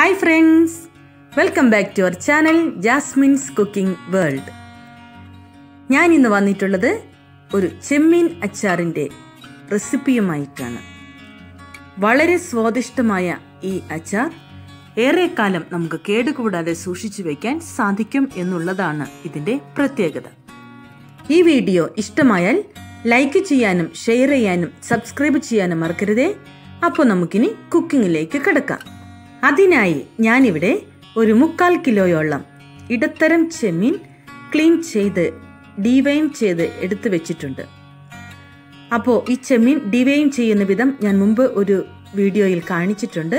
hi friends welcome back to our channel Jasmine's cooking world ഞാൻ ഇന്ന് വന്നിട്ടുള്ളത് ഒരു ചെമ്മീൻ അച്ചാറിൻ്റെ റെസിപ്പിയുമായിട്ടാണ് വളരെ സ്വാദിഷ്ടമായ ഈ അച്ചാർ ഏറെക്കാലം നമുക്ക് കേടുകൂടാതെ സൂക്ഷിച്ചു വയ്ക്കാൻ സാധിക്കും എന്നുള്ളതാണ് ഇതിൻ്റെ പ്രത്യേകത ഈ വീഡിയോ ഇഷ്ടമായാൽ ലൈക്ക് ചെയ്യാനും ഷെയർ ചെയ്യാനും സബ്സ്ക്രൈബ് ചെയ്യാനും മറക്കരുതേ അപ്പോൾ നമുക്കിനി കുക്കിങ്ങിലേക്ക് കിടക്കാം അതിനായി ഞാനിവിടെ ഒരു മുക്കാൽ കിലോയോളം ഇടത്തരം ചെമ്മീൻ ക്ലീൻ ചെയ്ത് ഡിവൈൻ ചെയ്ത് എടുത്തു വെച്ചിട്ടുണ്ട് അപ്പോൾ ഈ ചെമ്മീൻ ഡിവൈൻ ചെയ്യുന്ന വിധം ഞാൻ മുമ്പ് ഒരു വീഡിയോയിൽ കാണിച്ചിട്ടുണ്ട്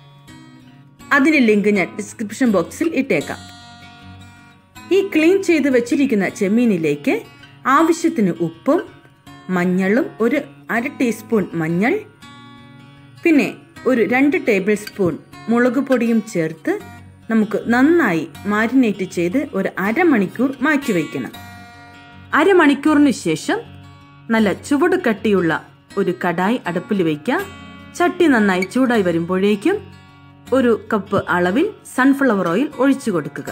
അതിൻ്റെ ലിങ്ക് ഞാൻ ഡിസ്ക്രിപ്ഷൻ ബോക്സിൽ ഇട്ടേക്കാം ഈ ക്ലീൻ ചെയ്ത് വെച്ചിരിക്കുന്ന ചെമ്മീനിലേക്ക് ആവശ്യത്തിന് ഉപ്പും മഞ്ഞളും ഒരു അര ടീസ്പൂൺ മഞ്ഞൾ പിന്നെ ഒരു രണ്ട് ടേബിൾ സ്പൂൺ മുളക് പൊടിയും ചേർത്ത് നമുക്ക് നന്നായി മാരിനേറ്റ് ചെയ്ത് ഒരു അരമണിക്കൂർ മാറ്റി വയ്ക്കണം അരമണിക്കൂറിന് ശേഷം നല്ല ചുവട് കട്ടിയുള്ള ഒരു കടായി അടുപ്പിൽ വയ്ക്കുക ചട്ടി നന്നായി ചൂടായി വരുമ്പോഴേക്കും ഒരു കപ്പ് അളവിൽ സൺഫ്ലവർ ഓയിൽ ഒഴിച്ചു കൊടുക്കുക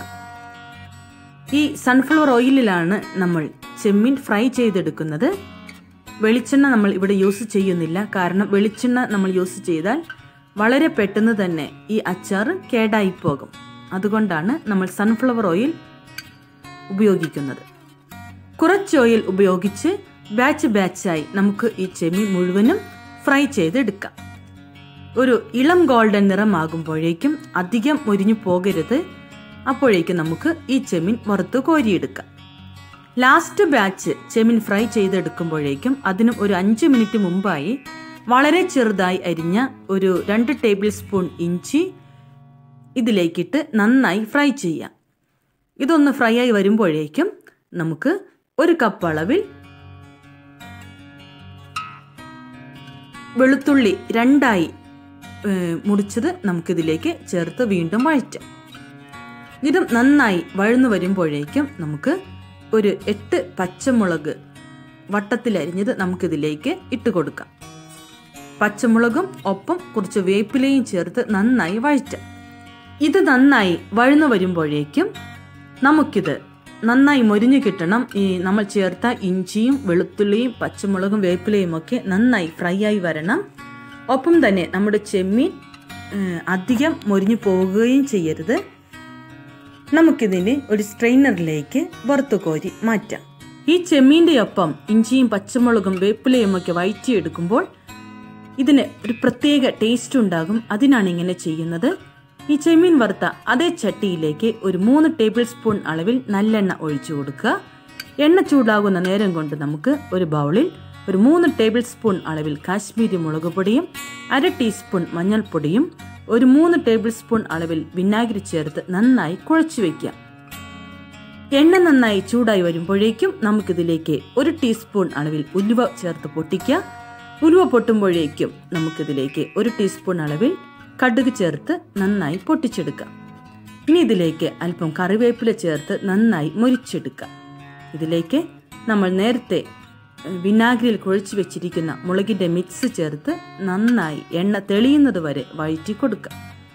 ഈ സൺഫ്ലവർ ഓയിലിലാണ് നമ്മൾ ചെമ്മീൻ ഫ്രൈ ചെയ്തെടുക്കുന്നത് വെളിച്ചെണ്ണ നമ്മൾ ഇവിടെ യൂസ് ചെയ്യുന്നില്ല കാരണം വെളിച്ചെണ്ണ നമ്മൾ യൂസ് ചെയ്താൽ വളരെ പെട്ടെന്ന് തന്നെ ഈ അച്ചാർ കേടായി പോകും അതുകൊണ്ടാണ് നമ്മൾ സൺഫ്ലവർ ഓയിൽ ഉപയോഗിക്കുന്നത് കുറച്ച് ഓയിൽ ഉപയോഗിച്ച് ബാച്ച് ബാച്ചായി നമുക്ക് ഈ ചെമ്മീൻ മുഴുവനും ഫ്രൈ ചെയ്തെടുക്കാം ഒരു ഇളം ഗോൾഡൻ നിറമാകുമ്പോഴേക്കും അധികം മുരിഞ്ഞു പോകരുത് അപ്പോഴേക്കും നമുക്ക് ഈ ചെമ്മീൻ വറുത്ത് കോരിയെടുക്കാം ലാസ്റ്റ് ബാച്ച് ചെമ്മീൻ ഫ്രൈ ചെയ്തെടുക്കുമ്പോഴേക്കും അതിനും ഒരു അഞ്ച് മിനിറ്റ് മുമ്പായി വളരെ ചെറുതായി അരിഞ്ഞ ഒരു രണ്ട് ടേബിൾ സ്പൂൺ ഇഞ്ചി ഇതിലേക്കിട്ട് നന്നായി ഫ്രൈ ചെയ്യാം ഇതൊന്ന് ഫ്രൈ ആയി വരുമ്പോഴേക്കും നമുക്ക് ഒരു കപ്പ് അളവിൽ വെളുത്തുള്ളി രണ്ടായി മുറിച്ചത് നമുക്കിതിലേക്ക് ചേർത്ത് വീണ്ടും വഴറ്റാം ഇതും നന്നായി വഴന്നു വരുമ്പോഴേക്കും നമുക്ക് ഒരു എട്ട് പച്ചമുളക് വട്ടത്തിലരിഞ്ഞത് നമുക്കിതിലേക്ക് ഇട്ട് കൊടുക്കാം പച്ചമുളകും ഒപ്പം കുറച്ച് വേപ്പിലയും ചേർത്ത് നന്നായി വഴറ്റാം ഇത് നന്നായി വഴന്നു വരുമ്പോഴേക്കും നമുക്കിത് നന്നായി മൊരിഞ്ഞു കിട്ടണം ഈ നമ്മൾ ചേർത്ത ഇഞ്ചിയും വെളുത്തുള്ളിയും പച്ചമുളകും വേപ്പിലയും ഒക്കെ നന്നായി ഫ്രൈ ആയി വരണം ഒപ്പം തന്നെ നമ്മുടെ ചെമ്മീൻ അധികം മൊരിഞ്ഞു പോവുകയും ചെയ്യരുത് നമുക്കിതിനെ ഒരു സ്ട്രെയിനറിലേക്ക് വറുത്തു കോരി മാറ്റാം ഈ ചെമ്മീൻ്റെ ഒപ്പം ഇഞ്ചിയും പച്ചമുളകും വേപ്പിലയും ഒക്കെ വയറ്റിയെടുക്കുമ്പോൾ ഇതിന് ഒരു പ്രത്യേക ടേസ്റ്റ് ഉണ്ടാകും അതിനാണ് ഇങ്ങനെ ചെയ്യുന്നത് ഈ ചെമ്മീൻ വറുത്ത അതേ ചട്ടിയിലേക്ക് ഒരു മൂന്ന് ടേബിൾ സ്പൂൺ അളവിൽ നല്ലെണ്ണ ഒഴിച്ചു കൊടുക്കുക എണ്ണ ചൂടാകുന്ന നേരം കൊണ്ട് നമുക്ക് ഒരു ബൗളിൽ ഒരു മൂന്ന് ടേബിൾ സ്പൂൺ അളവിൽ കാശ്മീരി മുളക് പൊടിയും അര ടീസ്പൂൺ മഞ്ഞൾപ്പൊടിയും ഒരു മൂന്ന് ടേബിൾ സ്പൂൺ അളവിൽ വിനാഗിരി ചേർത്ത് നന്നായി കുഴച്ചു വയ്ക്കാം എണ്ണ നന്നായി ചൂടായി വരുമ്പോഴേക്കും നമുക്കിതിലേക്ക് ഒരു ടീസ്പൂൺ അളവിൽ ഉലുവ ചേർത്ത് പൊട്ടിക്കുക ഉലുവ പൊട്ടുമ്പോഴേക്കും നമുക്കിതിലേക്ക് ഒരു ടീസ്പൂൺ അളവിൽ കടുക് ചേർത്ത് നന്നായി പൊട്ടിച്ചെടുക്കാം ഇനി ഇതിലേക്ക് അല്പം കറിവേപ്പില ചേർത്ത് നന്നായി മുരിച്ചെടുക്കാം ഇതിലേക്ക് നമ്മൾ നേരത്തെ വിനാഗിരിയിൽ കുഴച്ചു വെച്ചിരിക്കുന്ന മുളകിൻ്റെ മിക്സ് ചേർത്ത് നന്നായി എണ്ണ തെളിയുന്നത് വരെ വഴറ്റി കൊടുക്കാം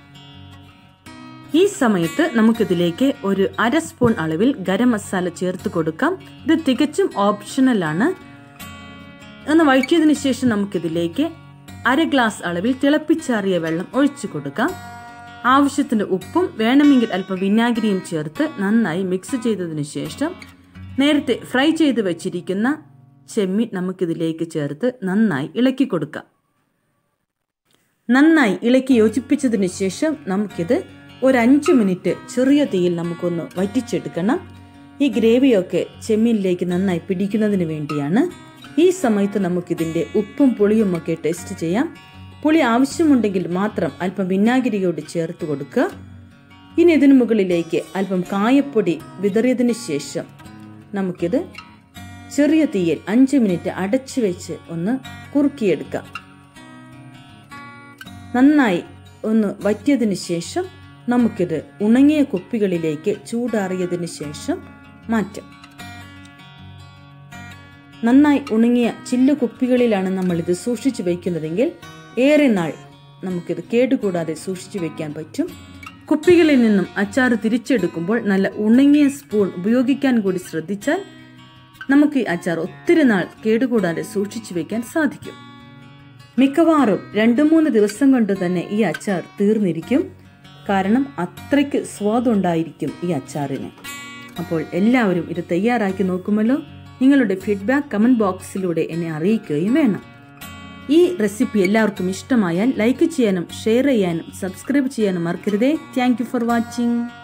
ഈ സമയത്ത് നമുക്കിതിലേക്ക് ഒരു അര സ്പൂൺ അളവിൽ ഗരം മസാല ചേർത്ത് കൊടുക്കാം ഇത് തികച്ചും ഓപ്ഷണലാണ് ഒന്ന് വഴറ്റിയതിന് ശേഷം നമുക്കിതിലേക്ക് അര ഗ്ലാസ് അളവിൽ തിളപ്പിച്ചാറിയ വെള്ളം ഒഴിച്ചു കൊടുക്കാം ആവശ്യത്തിന് ഉപ്പും വേണമെങ്കിൽ അല്പം വിനാഗിരിയും ചേർത്ത് നന്നായി മിക്സ് ചെയ്തതിന് ശേഷം നേരത്തെ ഫ്രൈ ചെയ്ത് വെച്ചിരിക്കുന്ന ചെമ്മീൻ നമുക്കിതിലേക്ക് ചേർത്ത് നന്നായി ഇളക്കി കൊടുക്കാം നന്നായി ഇളക്കി യോജിപ്പിച്ചതിന് ശേഷം നമുക്കിത് ഒരു അഞ്ച് മിനിറ്റ് ചെറിയ തീയിൽ നമുക്കൊന്ന് വറ്റിച്ചെടുക്കണം ഈ ഗ്രേവിയൊക്കെ ചെമ്മീനിലേക്ക് നന്നായി പിടിക്കുന്നതിന് വേണ്ടിയാണ് ഈ സമയത്ത് നമുക്കിതിൻ്റെ ഉപ്പും പുളിയും ഒക്കെ ടേസ്റ്റ് ചെയ്യാം പുളി ആവശ്യമുണ്ടെങ്കിൽ മാത്രം അല്പം വിനാഗിരിയോട് ചേർത്ത് കൊടുക്കുക ഇനി ഇതിനു മുകളിലേക്ക് അല്പം കായപ്പൊടി വിതറിയതിന് ശേഷം നമുക്കിത് ചെറിയ തീയിൽ അഞ്ച് മിനിറ്റ് അടച്ചു വെച്ച് ഒന്ന് കുറുക്കിയെടുക്കാം നന്നായി ഒന്ന് വറ്റിയതിന് ശേഷം നമുക്കിത് ഉണങ്ങിയ കുപ്പികളിലേക്ക് ചൂടാറിയതിന് ശേഷം മാറ്റാം നന്നായി ഉണങ്ങിയ ചില്ലു കുപ്പികളിലാണ് നമ്മൾ ഇത് സൂക്ഷിച്ചു വയ്ക്കുന്നതെങ്കിൽ ഏറെ നാൾ നമുക്കിത് കേടുകൂടാതെ സൂക്ഷിച്ചു വെക്കാൻ പറ്റും കുപ്പികളിൽ നിന്നും അച്ചാർ തിരിച്ചെടുക്കുമ്പോൾ നല്ല ഉണങ്ങിയ സ്പൂൺ ഉപയോഗിക്കാൻ കൂടി ശ്രദ്ധിച്ചാൽ നമുക്ക് ഈ അച്ചാർ ഒത്തിരി നാൾ കേടുകൂടാതെ സൂക്ഷിച്ചു വെക്കാൻ സാധിക്കും മിക്കവാറും രണ്ടു മൂന്ന് ദിവസം കൊണ്ട് തന്നെ ഈ അച്ചാർ തീർന്നിരിക്കും കാരണം അത്രയ്ക്ക് സ്വാദുണ്ടായിരിക്കും ഈ അച്ചാറിന് അപ്പോൾ എല്ലാവരും ഇത് തയ്യാറാക്കി നോക്കുമല്ലോ നിങ്ങളുടെ ഫീഡ്ബാക്ക് കമന്റ് ബോക്സിലൂടെ എന്നെ അറിയിക്കുകയും വേണം ഈ റെസിപ്പി എല്ലാവർക്കും ഇഷ്ടമായാൽ ലൈക്ക് ചെയ്യാനും ഷെയർ ചെയ്യാനും സബ്സ്ക്രൈബ് ചെയ്യാനും മറക്കരുതേ താങ്ക് ഫോർ വാച്ചിങ്